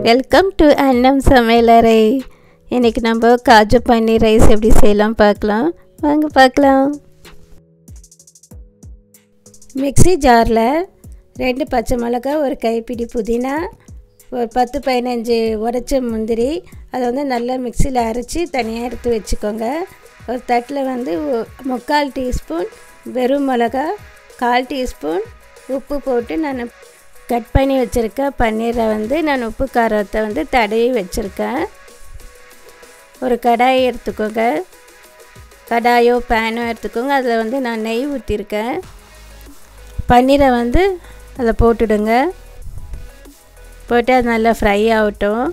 welcome to அன்னம் சமையலறை இன்றைக்கி நம்ம காஜு பன்னீர் ரைஸ் எப்படி செய்யலாம் பார்க்கலாம் வாங்க பார்க்கலாம் மிக்ஸி ஜாரில் ரெண்டு பச்சை மிளகா ஒரு கைப்பிடி புதினா ஒரு பத்து பதினஞ்சு உடச்ச முந்திரி அதை வந்து நல்லா மிக்சியில் அரைச்சி தனியாக எடுத்து வச்சுக்கோங்க ஒரு தட்டில் வந்து ஒ- முக்கால் டீஸ்பூன் வெறும் மிளகா கால் டீஸ்பூன் உப்பு போட்டு நான் கட் பண்ணி வச்சுருக்க பன்னீரை வந்து நான் உப்பு காரத்தை வந்து தடவி வச்சுருக்கேன் ஒரு கடாயை எடுத்துக்கோங்க கடாயோ பேனோ எடுத்துக்கோங்க அதில் வந்து நான் நெய் ஊற்றிருக்கேன் பன்னீரை வந்து அதில் போட்டுடுங்க போட்டு அது நல்லா ஃப்ரை ஆகட்டும்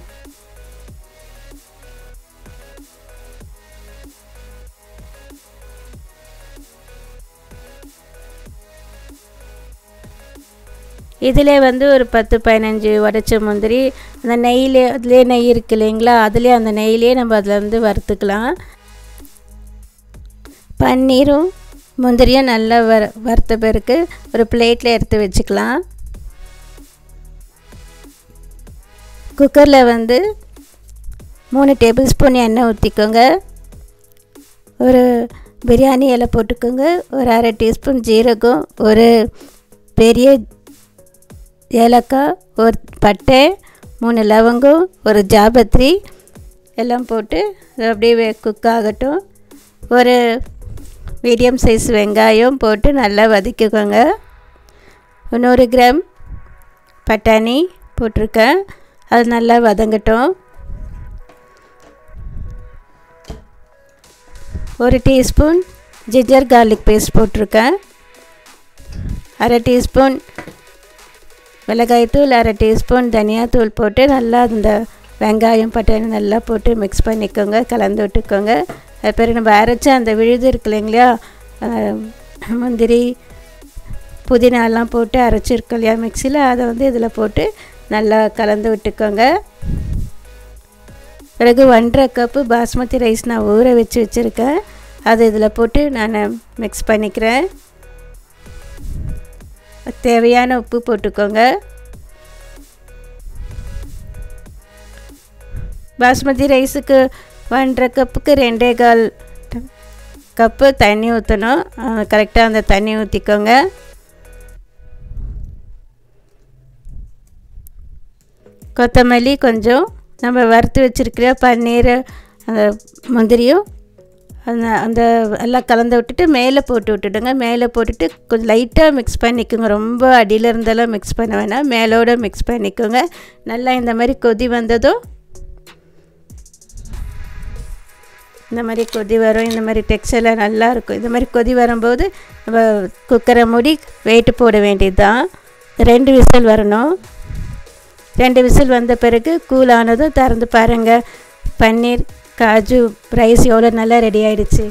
இதிலே வந்து ஒரு பத்து பதினஞ்சு உடச்ச முந்திரி அந்த நெய்யிலே அதுலேயே நெய் இருக்கு இல்லைங்களா அதுலேயே அந்த நெய்யிலே நம்ம அதில் வந்து வறுத்துக்கலாம் பன்னீரும் முந்திரியும் நல்லா வறு வறுத்த பிறகு ஒரு பிளேட்டில் எடுத்து வச்சுக்கலாம் குக்கரில் வந்து மூணு டேபிள் ஸ்பூன் எண்ணெய் ஊற்றிக்கோங்க ஒரு பிரியாணி இலை போட்டுக்கோங்க ஒரு அரை டீஸ்பூன் ஜீரகம் ஒரு பெரிய ஏலக்காய் ஒரு பட்டை மூணு லவங்கம் ஒரு ஜாபத்ரி எல்லாம் போட்டு அது அப்படியே குக் ஆகட்டும் ஒரு மீடியம் சைஸ் வெங்காயம் போட்டு நல்லா வதக்கிக்கோங்க நூறு கிராம் பட்டாணி போட்டிருக்கேன் அது நல்லா வதங்கட்டும் ஒரு டீஸ்பூன் ஜிஞ்சர் கார்லிக் பேஸ்ட் போட்டிருக்கேன் அரை டீஸ்பூன் மிளகாய்த்தூள் அரை டீஸ்பூன் தனியாத்தூள் போட்டு நல்லா அந்த வெங்காயம் பட்டாணி நல்லா போட்டு மிக்ஸ் பண்ணிக்கோங்க கலந்து விட்டுக்கோங்க அது பிறகு நம்ம அரைச்ச அந்த விழுது இருக்கு இல்லைங்களா அஹ், முந்திரி புதினாலாம் போட்டு அரைச்சிருக்கோம் இல்லையா மிக்சியில் அதை வந்து இதில் போட்டு நல்லா கலந்து விட்டுக்கோங்க பிறகு ஒன்றரை கப்பு பாஸ்மதி ரைஸ் நான் ஊற வச்சு வச்சுருக்கேன் அது இதில் போட்டு நான் மிக்ஸ் பண்ணிக்கிறேன் தேவையான உப்பு போட்டுக்கோங்க பாஸ்மதி ரைஸுக்கு ஒன்றரை கப்புக்கு ரெண்டே கால் கப்பு தண்ணி ஊற்றணும் கரெக்டாக அந்த தண்ணி ஊற்றிக்கோங்க கொத்தமல்லி கொஞ்சம் நம்ம வறுத்து வச்சுருக்கிற பன்னீர் அந்த முந்திரியும் அந்த அந்த எல்லாம் கலந்து விட்டுட்டு மேலே போட்டு விட்டுடுங்க மேலே போட்டுட்டு கொஞ்சம் லைட்டாக மிக்ஸ் பண்ணிக்கோங்க ரொம்ப அடியில் இருந்தெல்லாம் மிக்ஸ் பண்ண வேணாம் மேலோட மிக்ஸ் பண்ணிக்கோங்க நல்லா இந்த மாதிரி கொதி வந்ததும் இந்த மாதிரி கொதி வரும் இந்த மாதிரி டெக்ஸ்டரில் நல்லா இருக்கும் இந்த மாதிரி கொதி வரும்போது நம்ம குக்கரை மூடி வெயிட்டு போட வேண்டியது தான் ரெண்டு விசில் வரணும் ரெண்டு விசில் வந்த பிறகு கூல் ஆனதும் திறந்து பாருங்கள் பன்னீர் காஜு ரைஸ் எவ்வளோ நல்லா ரெடி ஆயிடுச்சு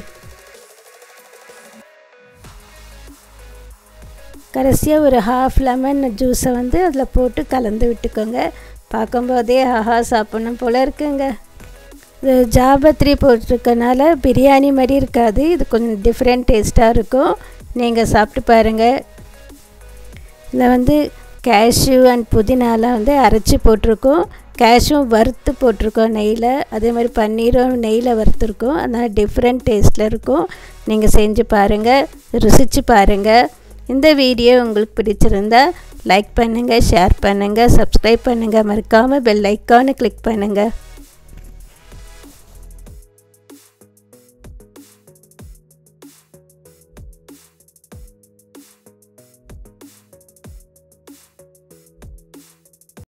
கடைசியாக ஒரு ஹாஃப் லெமன் ஜூஸை வந்து அதில் போட்டு கலந்து விட்டுக்கோங்க பார்க்கும்போதே ஆஹா சாப்பிடணும் போல் இருக்குங்க இது ஜாபத்ரி போட்டிருக்கனால பிரியாணி மாதிரி இருக்காது இது கொஞ்சம் டிஃப்ரெண்ட் டேஸ்ட்டாக இருக்கும் நீங்கள் சாப்பிட்டு பாருங்கள் இதில் வந்து கேஷ்யூ அண்ட் புதினாலாம் வந்து அரைச்சி போட்டிருக்கோம் கேஷ்யூம் வறுத்து போட்டிருக்கோம் நெய்யில் அதே மாதிரி பன்னீரும் நெய்யில் வறுத்துருக்கோம் அதனால் டிஃப்ரெண்ட் டேஸ்ட்டில் இருக்கும் நீங்கள் செஞ்சு பாருங்கள் ருசித்து பாருங்கள் இந்த வீடியோ உங்களுக்கு பிடிச்சிருந்தா லைக் பண்ணுங்கள் ஷேர் பண்ணுங்கள் சப்ஸ்கிரைப் பண்ணுங்கள் மறக்காமல் பெல் ஐக்கானை கிளிக் பண்ணுங்கள்